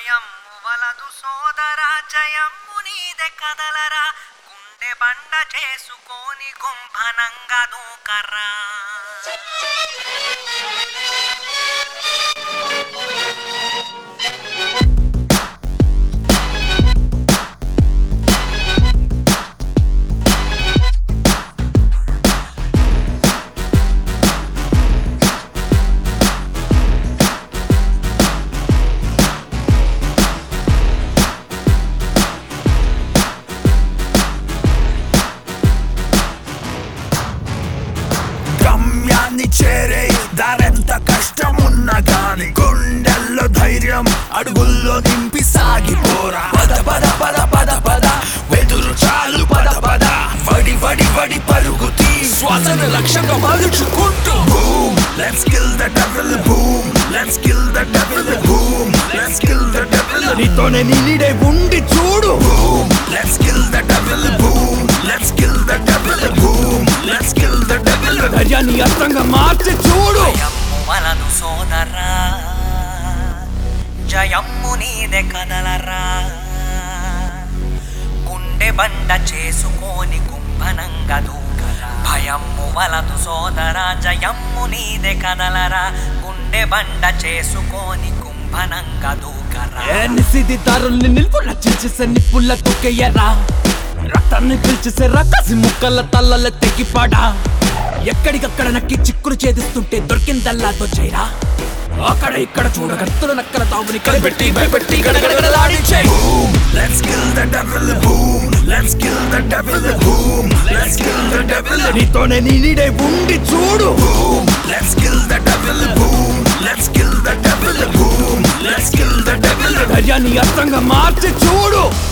భయమ్ము వలదు సోదరా జయమ్ము నీదే కదలరా గుండె బండ చేసుకొని గుంభనంగా దూకరా గమ్యాన్ని చేరే దారెంత కష్టమున్నా గాని గుండెల్లో ధైర్యం అడుగుల్లో నింపి సాగిపోరా పద పద పద పద పద వెదురు చాలు పద పద వడి వడి వడి పరుగు తీ శ్వాసను లక్ష్యంగా మలుచుకుంటూ boom let's kill the devil boom let's kill the devil boom let's kill the devil నీతోనే నీ నీడే ఉండి చూడు boom. Let's kill the devil, boom. Let's kill the devil, boom. Let's kill the devil. ధైర్యాన్ని అర్థంగా మార్చి చూడు భయమ్ము వలదు సోదరా జయమ్ము నీదే కదలరా గుండె బండ చేసుకొని కుంభనంగా దూకరా భయమ్ము వలదు సోదరా జయమ్ము నీదే కదలరా గుండె బండ చేసుకొని కుంభనంగా దూకరా ఏ నిసిది దారుల్ని నిల్పు రచించేసే నిప్పుల తొక్కేయరా రక్తాన్ని పిలిచేసే రక్కసి ముక్కల తల్లల తెగిపాడా ఎక్కడికక్కడ నక్కి చిక్కులు ఛేదిస్తుంటే దొరికిందల్లా దొచ్చేరా అక్కడ ఇక్కడ చూడగత్తులు నక్కల తావుని కనిపెట్టి భయపెట్టి గడగడగడలాడించే Boom. Let's kill the devil, boom. Let's kill the devil, boom. Let's kill the devil, నీతోనే నీ నీడే ఉండి చూడు boom. Let's kill the devil, boom. Let's kill the devil, boom. Let's kill the devil. ధైర్యాన్ని అర్థంగా మార్చి చూడు